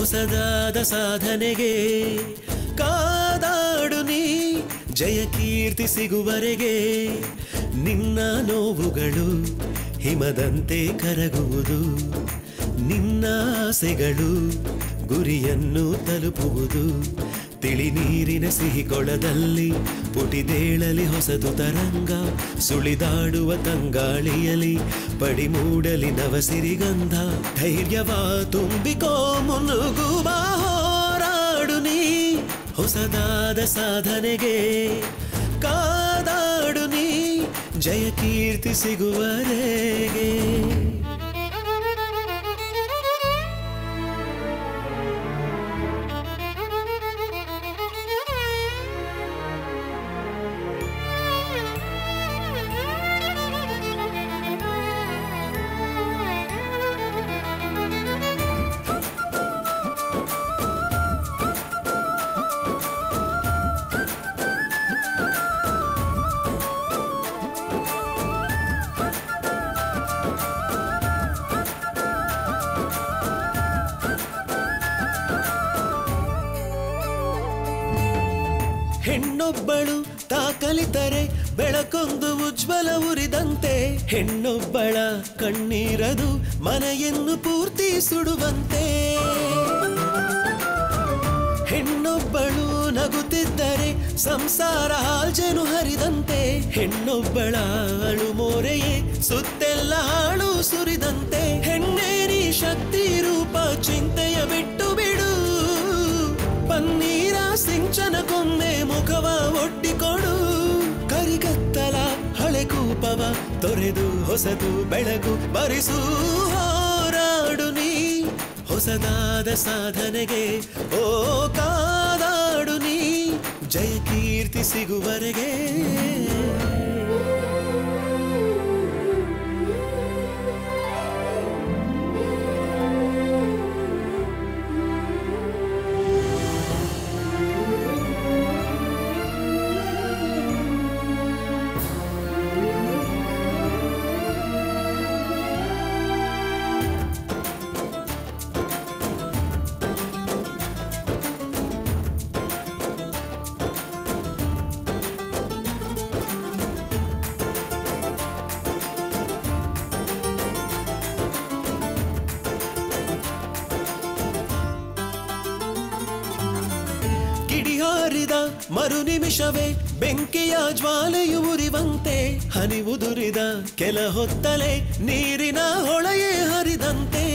ಹೊಸದಾದ ಸಾಧನೆಗೆ ಕಾದಾಡು ನೀ ಜಯ ಕೀರ್ತಿ ಸಿಗುವರೆಗೆ ನಿನ್ನ ನೋವುಗಳು ಹಿಮದಂತೆ ಕರಗುವುದು ನಿನ್ನ ಆಸೆಗಳು ಗುರಿಯನ್ನು ತಲುಪುವುದು ತಿಳಿ ನೀರಿನ ಸಿಹಿ ಕೊಳದಲ್ಲಿ ಪುಟಿದೇಳಲಿ ಹೊಸದು ತರಂಗ ಸುಳಿದಾಡುವ ತಂಗಾಳಿಯಲಿ ಪಡಿ ಮೂಡಲಿ ನವಸಿರಿಗಂಧ ಧೈರ್ಯವ ತುಂಬಿಕೋ ಮುನ್ನುಗುವ ಹೋರಾಡು ನೀ ಹೊಸದಾದ ಸಾಧನೆಗೆ ಕಾದಾಡು ನೀ ಜಯ ಕೀರ್ತಿ ಸಿಗುವರೆಗೆ ಹೆಣ್ಣೊಬ್ಬಳು ತಾ ಕಲಿತರೆ ಬೆಳಕೊಂದು ಉಜ್ವಲ ಉರಿದಂತೆ ಹೆಣ್ಣೊಬ್ಬಳ ಕಣ್ಣೀರದು ಮನೆಯನ್ನು ಪೂರ್ತಿ ಸುಡುವಂತೆ ಹೆಣ್ಣೊಬ್ಬಳು ನಗುತ್ತಿದ್ದರೆ ಸಂಸಾರ ಹಾಲ್ಜನು ಹರಿದಂತೆ ಹೆಣ್ಣೊಬ್ಬಳ ಅಳು ಮೋರೆಯೇ ಸುತ್ತೆಲ್ಲ ಹಾಳು ಸುರಿದಂತೆ ಹೆಣ್ಣೇ ನೀ ಶಕ್ತಿ ರೂಪ ಚಿಂತೆಯ ಬಿಟ್ಟು ಬಿಡು ಪನ್ನೀರ ಸಿಂಚನ ಕೊನ್ನೆ ಮುಖವ ಒಡ್ಡಿಕೊಡು ಕರಿಗತ್ತಲ ಹಳೆ ಕೂಪವ ತೊರೆದು ಹೊಸದು ಬೆಳಗು ಬರಿಸು ಹೋರಾಡು ನೀ ಹೊಸದಾದ ಸಾಧನೆಗೆ ಓ ಕಾದಾಡು ನೀ ಜಯ ಕೀರ್ತಿ ಸಿಗುವರೆಗೆ ಕಿಡಿಹಾರಿದ ಮರು ನಿಮಿಷವೇ ಬೆಂಕಿಯ ಜ್ವಾಲೆಯು ಉರಿವಂತೆ ಹನಿ ಉದುರಿದ ಕೆಲ ಹೊತ್ತಲೆ ನೀರಿನ ಹೊಳೆಯೇ ಹರಿದಂತೆ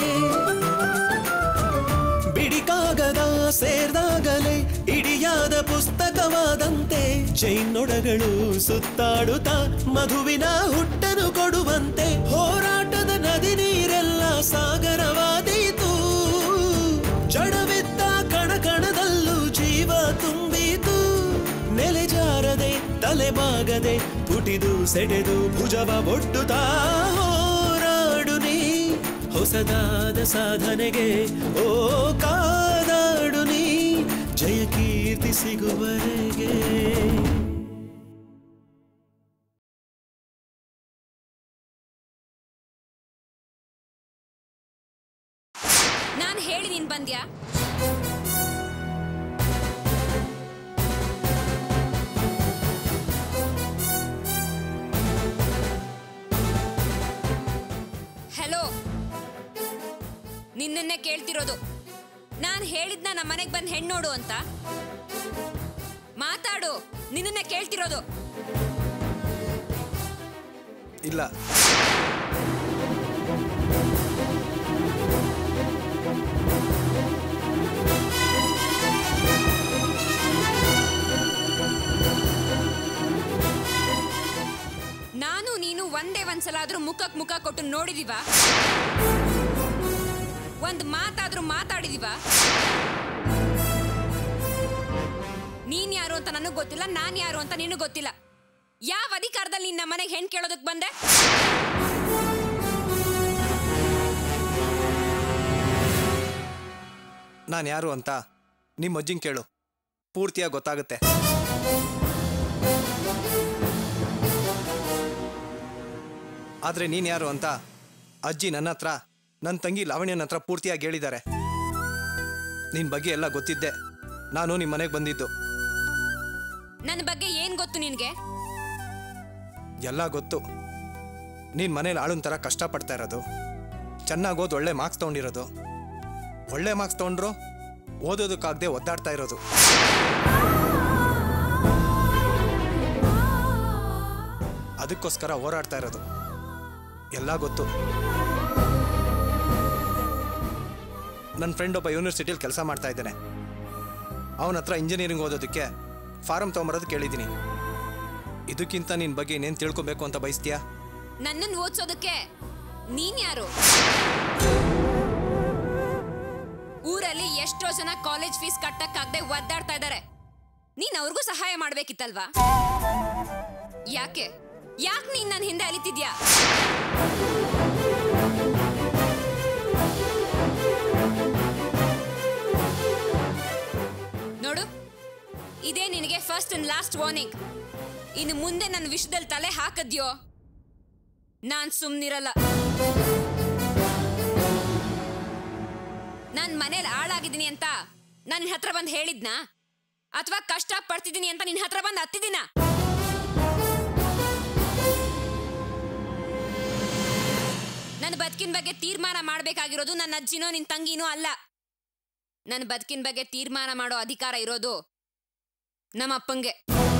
ಬಿಡಿಕಾಗದ ಸೇರ್ದಾಗಲೇ ಇಡಿಯಾದ ಪುಸ್ತಕವಾದಂತೆ ಚೈನೊಡಗಳು ಸುತ್ತಾಡುತ್ತಾ ಮಧುವಿನ ಹುಟ್ಟನು ಕೊಡುವಂತೆ ಹೋರಾಟದ ನದಿ ನೀರೆಲ್ಲ ಸಾಗರವಾದೀತು ಜಡವಿದ್ದ ಕಣ ಕಣದಲ್ಲೂ ಜೀವ ತುಂಬಿತು ನೆಲೆ ಜಾರದೆ ತಲೆಬಾಗದೆ ಪುಟಿದು ಸೆಡೆದು ಭುಜವ ಒಡ್ಡುತ್ತಾ ಹೋರಾಡು ನೀ ಹೊಸದಾದ ಸಾಧನೆಗೆ ಓ ಕಾದಾಡು ನೀ ಜಯ ಕೀರ್ತಿ ಸಿಗುವರೆಗೆ ನಾನ್ ಹೇಳಿ ನೀನ್ ಬಂದ್ಯಾ ಹಲೋ ನಿನ್ನನ್ನೇ ಕೇಳ್ತಿರೋದು ನಾನ್ ಹೇಳಿದ್ನ ನಮ್ಮ ಮನೆಗ್ ಬಂದ್ ಹೆಣ್ಣು ನೋಡು ಅಂತ ಮಾತಾಡು ನಿನ್ನನ್ನೇ ಕೇಳ್ತಿರೋದು ಇಲ್ಲ ನಾನು ನೀನು ಒಂದೇ ಒಂದ್ಸಲ ಆದ್ರೂ ಮುಖಕ್ ಮುಖ ಕೊಟ್ಟು ನೋಡಿದೀವ ಒಂದ್ ಮಾತಾದ್ರೂ ಮಾತಾಡಿದೀವ ನೀನ್ ಯಾರು ಅಂತ ನನಗ್ ಗೊತ್ತಿಲ್ಲ ನಾನ್ ಯಾರು ಅಂತ ನಿನಗ್ ಗೊತ್ತಿಲ್ಲ ಯಾವ ಅಧಿಕಾರದಲ್ಲಿ ನಿನ್ನ ಮನೆಗೆ ಹೆಣ್ ಕೇಳೋದಕ್ ಬಂದೆ ನಾನು ಯಾರು ಅಂತ ನಿಮ್ಮ ಅಜ್ಜಿಂಗ್ ಕೇಳು ಪೂರ್ತಿಯಾಗಿ ಗೊತ್ತಾಗುತ್ತೆ ಆದರೆ ನೀನು ಯಾರು ಅಂತ ಅಜ್ಜಿ ನನ್ನ ಹತ್ರ ನನ್ನ ತಂಗಿ ಲಾವಣ್ಯನ ಹತ್ರ ಪೂರ್ತಿಯಾಗಿ ಹೇಳಿದ್ದಾರೆ ನಿನ್ನ ಬಗ್ಗೆ ಎಲ್ಲ ಗೊತ್ತಿದ್ದೆ ನಾನು ನಿಮ್ಮ ಮನೆಗೆ ಬಂದಿದ್ದು ನನ್ನ ಬಗ್ಗೆ ಏನ್ ಗೊತ್ತು ನಿನ್ಗೆ ಎಲ್ಲ ಗೊತ್ತು ನೀನು ಮನೇಲಿ ಆಳನ್ ಥರ ಕಷ್ಟಪಡ್ತಾ ಇರೋದು ಚೆನ್ನಾಗಿ ಓದಿ ಒಳ್ಳೆ ಮಾರ್ಕ್ಸ್ ತೊಗೊಂಡಿರೋದು ಒಳ್ಳೆ ಮಾರ್ಕ್ಸ್ ತೊಗೊಂಡ್ರು ಓದೋದಕ್ಕಾಗದೆ ಒದ್ದಾಡ್ತಾ ಇರೋದು ಅದಕ್ಕೋಸ್ಕರ ಹೋರಾಡ್ತಾ ಇರೋದು ಎಲ್ಲ ಗೊತ್ತು ನನ್ನ ಫ್ರೆಂಡ್ ಒಬ್ಬ ಯೂನಿವರ್ಸಿಟಿಯಲ್ಲಿ ಕೆಲಸ ಮಾಡ್ತಾ ಇದ್ದಾನೆ ಅವನ ಹತ್ರ ಇಂಜಿನಿಯರಿಂಗ್ ಓದೋದಕ್ಕೆ ಫಾರಮ್ ತೊಗೊಂಬರೋದು ಕೇಳಿದ್ದೀನಿ ಇದಕ್ಕಿಂತ ನಿನ್ನ ಬಗ್ಗೆ ಇನ್ನೇನು ತಿಳ್ಕೊಬೇಕು ಅಂತ ಬಯಸ್ತೀಯಾ ನನ್ನನ್ನು ಓದ್ಸೋದಕ್ಕೆ ನೀನ್ ಯಾರು ಊರಲ್ಲಿ ಎಷ್ಟೋ ಜನ ಕಾಲೇಜ್ ಫೀಸ್ ಕಟ್ಟಕ್ಕಾಗದೆ ಒದ್ದಾಡ್ತಾ ಇದ್ದಾರೆ ನೀನ್ ಅವ್ರಿಗೂ ಸಹಾಯ ಮಾಡ್ಬೇಕಿತ್ತಲ್ವಾ ಯಾಕೆ ಯಾಕೆ ನೀನ್ ನನ್ನ ಹಿಂದೆ ಅಲಿತಿದ್ಯಾ ನೋಡು ಇದೇ ನಿನಗೆ ಫಸ್ಟ್ ಅಂಡ್ ಲಾಸ್ಟ್ ವಾರ್ನಿಂಗ್ ಇನ್ನು ಮುಂದೆ ನನ್ನ ವಿಷಯದಲ್ಲಿ ತಲೆ ಹಾಕದ್ಯೋ ನಾನ್ ಸುಮ್ನಿರಲ್ಲ ನಾನ್ ಮನೇಲಿ ಹಾಳಾಗಿದ್ದೀನಿ ಅಂತ ನನ್ನ ಹತ್ರ ಬಂದು ಹೇಳಿದ್ನಾ ಅಥವಾ ಕಷ್ಟ ಪಡ್ತಿದ್ದೀನಿ ಅಂತ ನಿನ್ನ ಹತ್ರ ಬಂದು ಹತ್ತಿದ್ದೀನ ನನ್ನ ಬದುಕಿನ ಬಗ್ಗೆ ತೀರ್ಮಾನ ಮಾಡ್ಬೇಕಾಗಿರೋದು ನನ್ನ ಅಜ್ಜಿನೋ ನಿನ್ ತಂಗಿನೋ ಅಲ್ಲ ನನ್ನ ಬದುಕಿನ ಬಗ್ಗೆ ತೀರ್ಮಾನ ಮಾಡೋ ಅಧಿಕಾರ ಇರೋದು ನಮ್ಮ ಅಪ್ಪಂಗೆ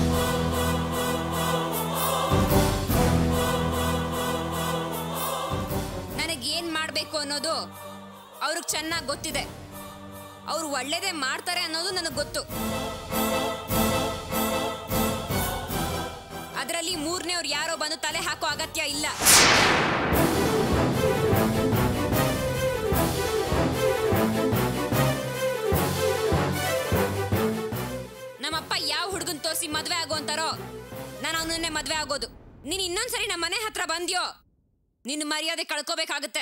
ನನಗೇನ್ ಮಾಡ್ಬೇಕು ಅನ್ನೋದು ಅವ್ರಿಗೆ ಚೆನ್ನಾಗಿ ಗೊತ್ತಿದೆ ಅವ್ರು ಒಳ್ಳೇದೇ ಮಾಡ್ತಾರೆ ಅನ್ನೋದು ನನಗೆ ಗೊತ್ತು ಅದರಲ್ಲಿ ಮೂರನೇವ್ರು ಯಾರೋ ಬಂದು ತಲೆ ಹಾಕೋ ಅಗತ್ಯ ಇಲ್ಲ ನಮ್ಮಪ್ಪ ಯಾವ ಹುಡುಗನ್ ತೋರಿಸಿ ಮದ್ವೆ ಆಗೋ ಅಂತಾರೋ ನಾನು ಅವನನ್ನೇ ಮದ್ವೆ ಆಗೋದು ನೀನ್ ಇನ್ನೊಂದ್ಸರಿ ನಮ್ಮ ಮನೆ ಹತ್ರ ಬಂದ್ಯೋ ನಿನ್ನ ಮರ್ಯಾದೆ ಕಳ್ಕೋಬೇಕಾಗತ್ತೆ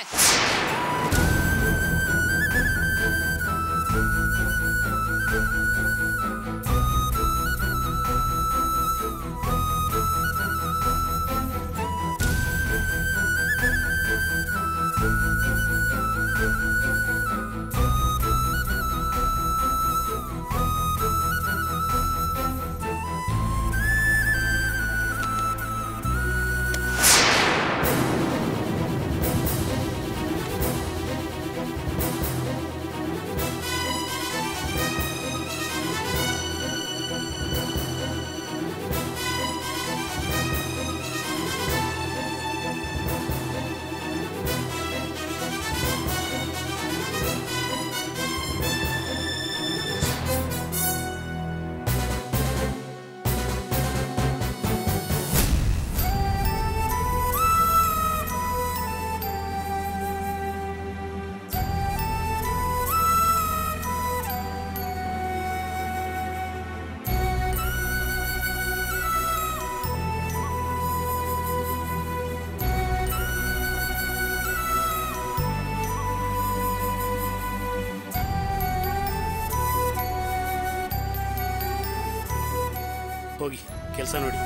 ಹೋಗಿ ಕೆಲಸ ನೋಡಿ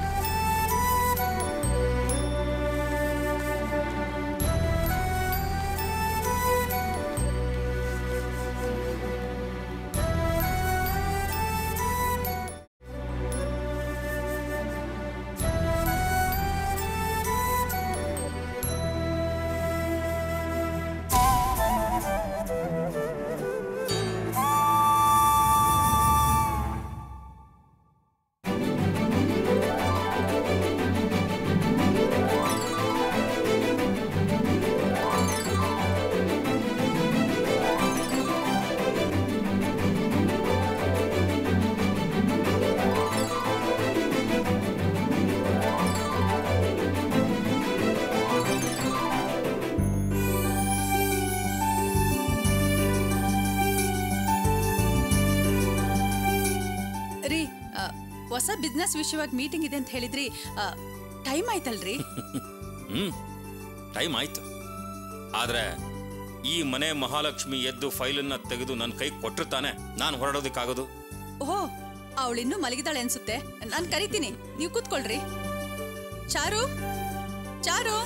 ರೀ ಆ, ಹೊಸ ಬಿಸ್ನೆಸ್ ವಿಷಯವಾಗಿ ಮೀಟಿಂಗ್ ಇದೆ ಅಂತ ಹೇಳಿದ್ರಿ ಟೈಮ್ ಆಯ್ತಲ್ರಿ ಹ್ಮ್ ಟೈಮ್ ಆಯ್ತು ಆದ್ರೆ ಈ ಮನೆ ಮಹಾಲಕ್ಷ್ಮಿ ಎದ್ದು ಫೈಲನ್ನ ತೆಗೆದು ನನ್ನ ಕೈ ಕೊಟ್ಟಿರ್ತಾನೆ ನಾನು ಹೊರಡೋದಕ್ಕಾಗೋದು ಓಹೋ ಅವಳಿನ್ನೂ ಮಲಗಿದಾಳೆ ಅನ್ಸುತ್ತೆ ನಾನು ಕರಿತೀನಿ ನೀವು ಕೂತ್ಕೊಳ್ರಿ ಚಾರು ಚಾರು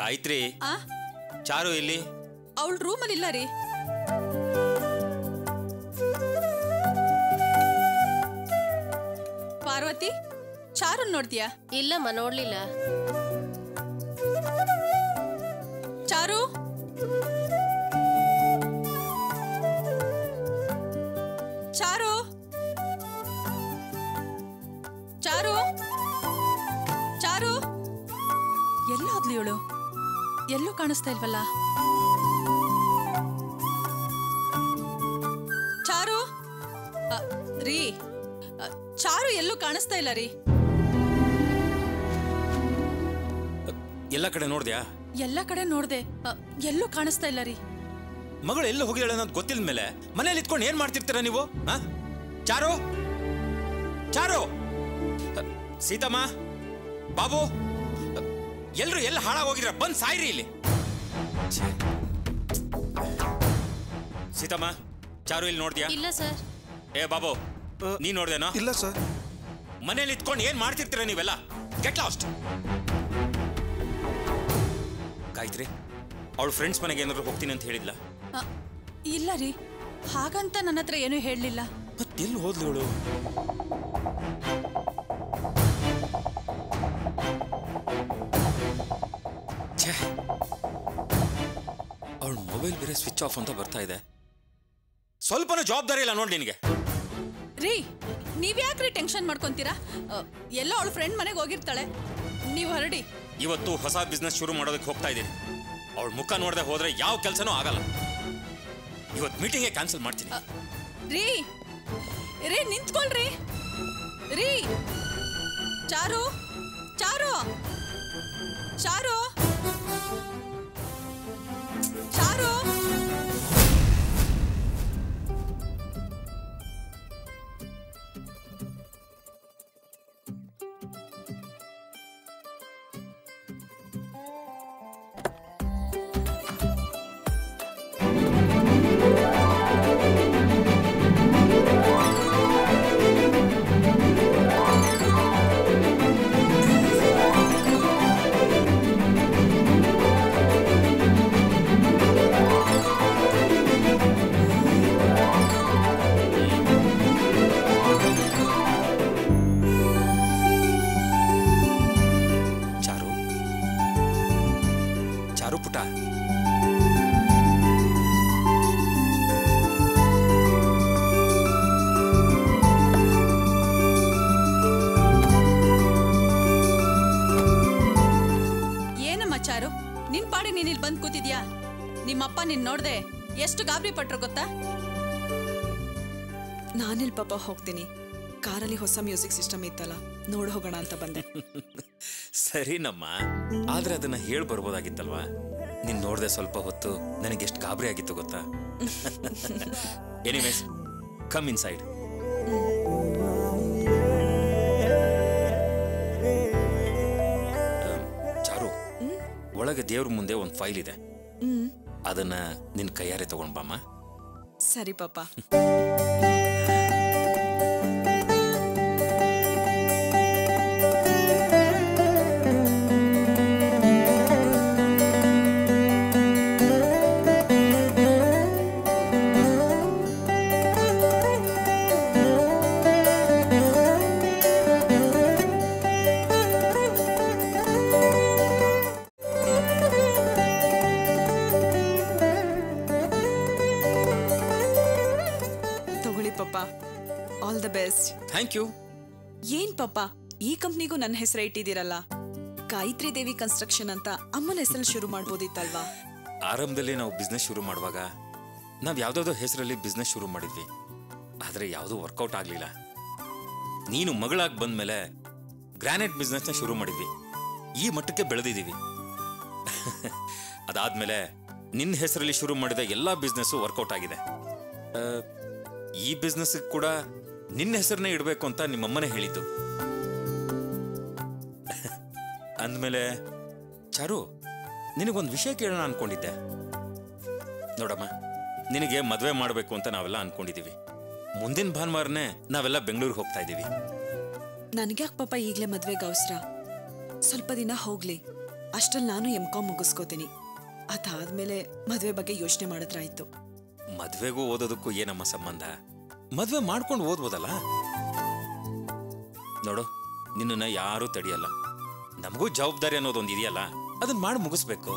ಗಾಯತ್ರಿ ಆ ಚಾರು ಇಲ್ಲಿ ಅವಳ ರೂಮಲ್ಲಿ ಇಲ್ಲ ರೀ ಪಾರ್ವತಿ ಚಾರು ನೋಡ್ತೀಯಾ ಇಲ್ಲಮ್ಮ ನೋಡ್ಲಿಲ್ಲ ಚಾರು ಚಾರು ಚಾರು ಚಾರು ಎಲ್ಲೋದ್ಲಿ ಇವಳು ಎಲ್ಲೂ ಕಾಣಿಸ್ತಾ ಇಲ್ವಲ್ಲ ಚಾರು ಅ, ರೀ ಅ, ಚಾರು ಎಲ್ಲೂ ಕಾಣಿಸ್ತಾ ಇಲ್ಲ ರೀ ಎಲ್ಲ ಕಡೆ ನೋಡ್ದ್ಯಾ ಎಲ್ಲ ಕಡೆ ನೋಡ್ದೆ ಅ, ಎಲ್ಲೂ ಕಾಣಿಸ್ತಾ ಇಲ್ಲ ರೀ ಮಗಳು ಎಲ್ಲ ಹೋಗಿದ್ದಾಳೆ ಅನ್ನೋದು ಗೊತ್ತಿಲ್ಲ ಮೇಲೆ ಮನೇಲಿ ಇದ್ಕೊಂಡು ಏನ್ ಮಾಡ್ತಿರ್ತೀರ ನೀವು ಆ? ಚಾರು ಚಾರು ಸೀತಮ್ಮ ಬಾಬು ಎಲ್ರು ಎಲ್ಲ ಹಾಳಾಗೋಗಿದ್ರ ಬಂದ್ ಸಾಯ್ರಿ ಇಲ್ಲಿ ಛೇ. ಸೀತಮ್ಮ ಚಾರು ಇಲ್ಲಿ ನೋಡ್ದ್ಯಾ ಇಲ್ಲ ಸರ್ ಏ ಬಾಬು ನೀ ನೋಡ್ದೇನೋ ಇಲ್ಲ ಸರ್ ಮನೇಲಿ ಇದ್ಕೊಂಡು ಏನ್ ಮಾಡ್ತಿರ್ತೀರ ನೀವೆಲ್ಲ ಗೆಟ್ ಲಾಸ್ಟ್ ಗಾಯತ್ರಿ ಅವಳ ಫ್ರೆಂಡ್ಸ್ ಮನೆಗೆ ಏನಾದ್ರು ಹೋಗ್ತೀನಿ ಅಂತ ಹೇಳಿದ್ಲ ಅ, ಇಲ್ಲ ರೀ ಹಾಗಂತ ನನ್ನ ಹತ್ರ ಏನೂ ಹೇಳಲಿಲ್ಲ ಮತ್ತೆಲ್ಲಿ ಹೋದ್ಲು ಇವಳು ಛೇ ಅವಳ ಮೊಬೈಲ್ ಬೇರೆ ಸ್ವಿಚ್ ಆಫ್ ಅಂತ ಬರ್ತಾ ಇದೆ ಸ್ವಲ್ಪನೂ ಜವಾಬ್ದಾರಿ ಇಲ್ಲ ನೋಡಿ ನಿನಗೆ ರೀ ನೀವ್ಯಾಕ್ರಿ ಟೆನ್ಷನ್ ಮಾಡ್ಕೊಂತೀರಾ ಅ, ಎಲ್ಲೋ ಅವಳ ಫ್ರೆಂಡ್ ಮನೆಗೆ ಹೋಗಿರ್ತಾಳೆ ನೀವು ಹೊರಡಿ ಇವತ್ತು ಹೊಸ ಬಿಸ್ನೆಸ್ ಶುರು ಮಾಡೋದಕ್ಕೆ ಹೋಗ್ತಾ ಇದ್ದೀನಿ ಅವಳ ಮುಖ ನೋಡದೆ ಹೋದ್ರೆ ಯಾವ ಕೆಲಸನೂ ಆಗಲ್ಲ ಇವತ್ತು ಮೀಟಿಂಗೇ ಕ್ಯಾನ್ಸಲ್ ಮಾಡ್ತೀನಿ ಅ, ರೀ ರೀ ನಿಂತ್ಕೊಳ್ರಿ ರೀ ಚಾರು ಚಾರು ಚಾರು ಚಾರು ಚಾರು ಚಾರು ಪುಟ ಏನಮ್ಮ ಚಾರು ನಿನ್ ಪಾಡಿ ನೀನ್ ಇಲ್ಲಿ ಬಂದ್ ಕೂತಿದ್ಯಾ ನಿಮ್ಮಪ್ಪ ನಿನ್ ನೋಡ್ದೆ ಎಷ್ಟು ಗಾಬರಿ ಪಟ್ರು ಗೊತ್ತಾ ನಾನಿಲ್ ಪಾಪ ಹೋಗ್ತೀನಿ ಕಾರಲ್ಲಿ ಹೊಸ ಮ್ಯೂಸಿಕ್ ಸಿಸ್ಟಮ್ ಇತ್ತಲ್ಲ ನೋಡ್ ಹೋಗೋಣ ಅಂತ ಬಂದೆ ಸರಿನಮ್ಮ ಆದ್ರೆ ಅದನ್ನ ಹೇಳ್ ಬರ್ಬೋದಾಗಿತ್ತಲ್ವಾ ನೀನ್ ನೋಡ್ದೆ ಸ್ವಲ್ಪ ಹೊತ್ತು ನನಗೆ ಎಷ್ಟು ಗಾಬರಿ ಆಗಿತ್ತು ಗೊತ್ತಾ anyways come inside Charu ಒಳಗೆ ದೇವ್ರ ಮುಂದೆ ಒಂದು ಫೈಲ್ ಇದೆ ಅದನ್ನ ನಿನ್ ಕೈಯಾರೆ ತಗೊಂಡ್ ಬಾಮ್ಮ ಸರಿ ಪಾಪ ತಗೊಳ್ಳಿ ಪಾಪ all the best thank you ಏನ್ ಪಾಪ ಈ ಕಂಪ್ನಿಗೂ ನನ್ನ ಹೆಸರು ಇಟ್ಟಿದ್ದೀರಲ್ಲ ಗಾಯತ್ರಿ ದೇವಿ ಕನ್ಸ್ಟ್ರಕ್ಷನ್ ಅಂತ ಅಮ್ಮನ ಹೆಸರು ಶುರು ಮಾಡ್ಬೋದಿತ್ತಲ್ವಾ ಆರಂಭದಲ್ಲಿ ನಾವು ಬಿಸ್ನೆಸ್ ಶುರು ಮಾಡುವಾಗ ನಾವು ಯಾವುದಾದ್ರೂ ಹೆಸರಲ್ಲಿ ಬಿಸ್ನೆಸ್ ಶುರು ಮಾಡಿದ್ವಿ ಆದರೆ ಯಾವುದೂ ವರ್ಕೌಟ್ ಆಗಲಿಲ್ಲ ನೀನು ಮಗಳಾಗಿ ಬಂದಮೇಲೆ ಗ್ರಾನೈಟ್ ಬಿಸ್ನೆಸ್ನ ಶುರು ಮಾಡಿದ್ವಿ ಈ ಮಟ್ಟಕ್ಕೆ ಬೆಳೆದಿದ್ದೀವಿ ಅದಾದ್ಮೇಲೆ ನಿನ್ನ ಹೆಸರಲ್ಲಿ ಶುರು ಮಾಡಿದ ಎಲ್ಲ ಬಿಸ್ನೆಸ್ಸು ವರ್ಕೌಟ್ ಆಗಿದೆ ಆ, ಈ ಬಿಸ್ನೆಸ್ ಕೂಡ ನಿನ್ನ ಹೆಸರನ್ನೇ ಇಡಬೇಕು ಅಂತ ನಿಮ್ಮಮ್ಮನೇ ಹೇಳಿದ್ದು ಅಂದಮೇಲೆ ಚಾರು ನಿನಗೊಂದು ವಿಷಯ ಕೇಳೋಣ ಅನ್ಕೊಂಡಿದ್ದೆ ನೋಡಮ್ಮ ನಿನಗೆ ಮದುವೆ ಮಾಡಬೇಕು ಅಂತ ನಾವೆಲ್ಲ ಅನ್ಕೊಂಡಿದೀವಿ ಮುಂದಿನ ಭಾನುವಾರನೇ ನಾವೆಲ್ಲ ಬೆಂಗಳೂರಿಗೆ ಹೋಗ್ತಾ ಇದ್ದೀವಿ ನನ್ಗ್ಯಾಕ್ ಪಾಪ ಈಗ್ಲೇ ಮದ್ವೆಗೆ ಅವಸರ ಸ್ವಲ್ಪ ದಿನ ಹೋಗ್ಲಿ ಅಷ್ಟ್ರಲ್ಲಿ ನಾನು ಎಂ ಕಾಮ್ ಮುಗಿಸ್ಕೋತೀನಿ ಅದಾದ್ಮೇಲೆ ಮದುವೆ ಬಗ್ಗೆ ಯೋಚನೆ ಮಾಡಿದ್ರಾಯ್ತು ಮದ್ವೆಗೂ ಓದೋದಕ್ಕೂ ಏನಮ್ಮ ಸಂಬಂಧ ಮದ್ವೆ ಮಾಡ್ಕೊಂಡು ಓದ್ಬೋದಲ್ಲ ನೋಡು ನಿನ್ನನ್ನ ಯಾರೂ ತಡಿಯಲ್ಲ ನಮಗೂ ಜವಾಬ್ದಾರಿ ಅನ್ನೋದೊಂದು ಇದೆಯಲ್ಲ ಅದನ್ನ ಮಾಡಿ ಮುಗಿಸ್ಬೇಕು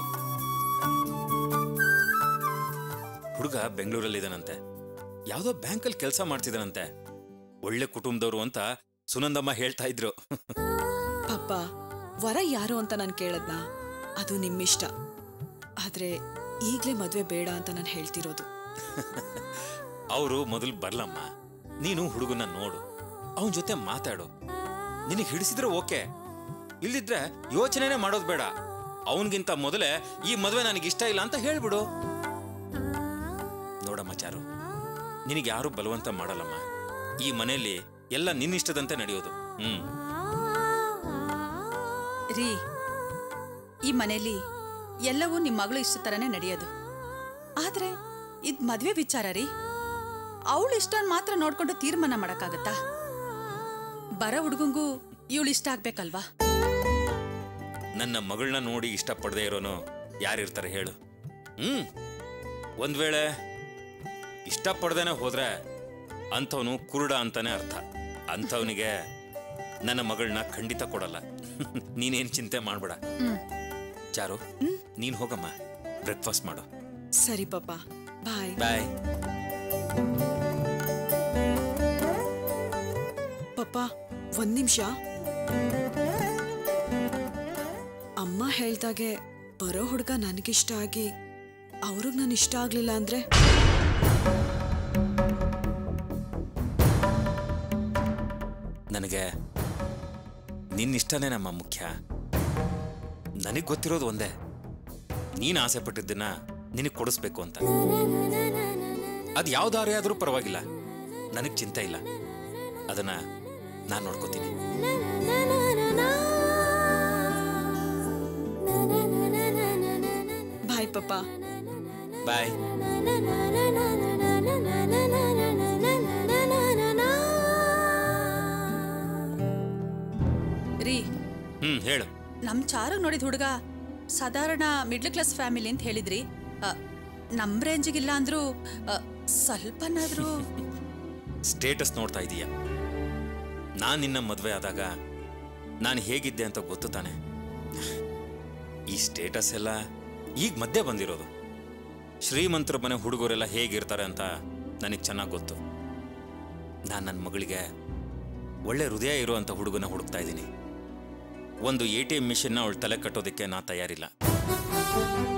ಹುಡುಗ ಬೆಂಗಳೂರಲ್ಲಿದ್ದಾನಂತೆ ಯಾವುದೋ ಬ್ಯಾಂಕಲ್ಲಿ ಕೆಲಸ ಮಾಡ್ತಿದ್ದಾನಂತೆ ಒಳ್ಳೆ ಕುಟುಂಬದವರು ಅಂತ ಸುನಂದಮ್ಮ ಹೇಳ್ತಾ ಇದ್ರು ಪಪ್ಪ ವರ ಯಾರು ಅಂತ ನಾನು ಕೇಳದ್ನಾ ಅದು ನಿಮ್ಮಿಷ್ಟ ಆದ್ರೆ ಈಗ್ಲೇ ಮದ್ವೆ ಬೇಡ ಅಂತ ನಾನು ಹೇಳ್ತಿರೋದು ಅವರು ಮೊದಲು ಬರ್ಲಮ್ಮ ನೀನು ಹುಡುಗನ ನೋಡು ಅವನ ಜೊತೆ ಮಾತಾಡು ನಿನಗೆ ಹಿಡಿಸಿದ್ರೆ ಓಕೆ ಇಲ್ಲಿದ್ರೆ ಯೋಚನೆನೇ ಮಾಡೋದು ಬೇಡ ಅವನಿಗಿಂತ ಮೊದಲೇ ಈ ಮದುವೆ ನನಗೆ ಇಷ್ಟ ಇಲ್ಲ ಅಂತ ಹೇಳ್ಬಿಡು ನೋಡಮ್ಮ ಚಾರು ನಿನಗೆ ಯಾರು ಬಲವಂತ ಮಾಡಲ್ಲಮ್ಮ ಈ ಮನೆಯಲ್ಲಿ ಎಲ್ಲ ನಿನ್ನಿಷ್ಟದಂತೆ ನಡೆಯೋದು ಹ್ಮ್ ರೀ ಈ ಮನೇಲಿ ಎಲ್ಲವೂ ನಿಮ್ಮ ಮಗಳು ಇಷ್ಟ ಥರನೇ ನಡೆಯೋದು ಆದ್ರೆ ಇದ್ ಮದ್ವೆ ವಿಚಾರ ರೀ ಅವಳು ಇಷ್ಟ ಮಾತ್ರ ನೋಡ್ಕೊಂಡು ತೀರ್ಮಾನ ಮಾಡಕ್ಕಾಗತ್ತಾ ಬರೋ ಹುಡುಗಂಗೂ ಇವಳು ಇಷ್ಟ ಆಗ್ಬೇಕಲ್ವಾ ನನ್ನ ಮಗಳನ್ನ ನೋಡಿ ಇಷ್ಟಪಡದೆ ಇರೋನು ಯಾರಿರ್ತಾರೆ ಹೇಳು ಹ್ಮ್ ಒಂದ್ ವೇಳೆ ಇಷ್ಟಪಡ್ದೇನೆ ಹೋದ್ರೆ ಅಂಥವನು ಕುರುಡ ಅಂತಾನೆ ಅರ್ಥ ಅಂಥವನಿಗೆ ನನ್ನ ಮಗಳನ್ನ ಖಂಡಿತ ಕೊಡಲ್ಲ ನೀನೇನ್ ಚಿಂತೆ ಮಾಡ್ಬೇಡ ಚಾರು ನೀನ್ ಹೋಗಮ್ಮ ಬ್ರೇಕ್ಫಾಸ್ಟ್ ಮಾಡು ಸರಿ ಪಪ್ಪ ಬಾಯ್ ಬಾಯ್ ಪಪ್ಪ ಒಂದ್ ನಿಮಿಷ ಅಮ್ಮ ಹೇಳ್ದಾಗೆ ಬರೋ ಹುಡುಗ ನನಗಿಷ್ಟ ಆಗಿ ಅವ್ರಿಗೆ ನಾನು ಇಷ್ಟ ಆಗ್ಲಿಲ್ಲ ಅಂದ್ರೆ ನನಗೆ ನಿನ್ನಿಷ್ಟನೇ ನಮ್ಮ ಮುಖ್ಯ ನನಗೆ ಗೊತ್ತಿರೋದು ಒಂದೇ ನೀನು ಆಸೆ ಪಟ್ಟಿದ್ದನ್ನ ನಿನಗೆ ಕೊಡಿಸ್ಬೇಕು ಅಂತ ಅದು ಯಾವ ದಾರಿ ಆದರೂ ಪರವಾಗಿಲ್ಲ ನನಗೆ ಚಿಂತೆ ಇಲ್ಲ ಅದನ್ನ ನಾನು ನೋಡ್ಕೋತೀನಿ ಬಾಯ್ ಪಪ್ಪ ಬಾಯ್ ರೀ ಹ್ಮ್ ಹೇಳು ನಮ್ ಚಾರು ನೋಡಿದ ಹುಡುಗ ಸಾಧಾರಣ ಮಿಡ್ಲ್ ಕ್ಲಾಸ್ ಫ್ಯಾಮಿಲಿ ಅಂತ ಹೇಳಿದ್ರಿ ಅ, ನಮ್ ರೇಂಜಿಗಿಲ್ಲ ಅಂದ್ರೂ ಅ, ಸ್ವಲ್ಪನಾದ್ರೂ ಸ್ಟೇಟಸ್ ನೋಡ್ತಾ ಇದೀಯ ನಾನು ನಿನ್ನ ಮದುವೆ ಆದಾಗ ನಾನು ಹೇಗಿದ್ದೆ ಅಂತ ಗೊತ್ತು ತಾನೆ ಈ ಸ್ಟೇಟಸ್ ಎಲ್ಲ ಈಗ ಮಧ್ಯೆ ಬಂದಿರೋದು ಶ್ರೀಮಂತರ ಮನೆ ಹುಡುಗರೆಲ್ಲ ಹೇಗಿರ್ತಾರೆ ಅಂತ ನನಗೆ ಚೆನ್ನಾಗಿ ಗೊತ್ತು ನಾನು ನನ್ನ ಮಗಳಿಗೆ ಒಳ್ಳೆ ಹೃದಯ ಇರುವಂಥ ಹುಡುಗನ ಹುಡುಕ್ತಾ ಇದ್ದೀನಿ ಒಂದು ಎ ಟಿ ಎಂ ಮಿಷನ್ನ ಅವಳು ತಲೆ ಕಟ್ಟೋದಕ್ಕೆ ನಾ ತಯಾರಿಲ್ಲ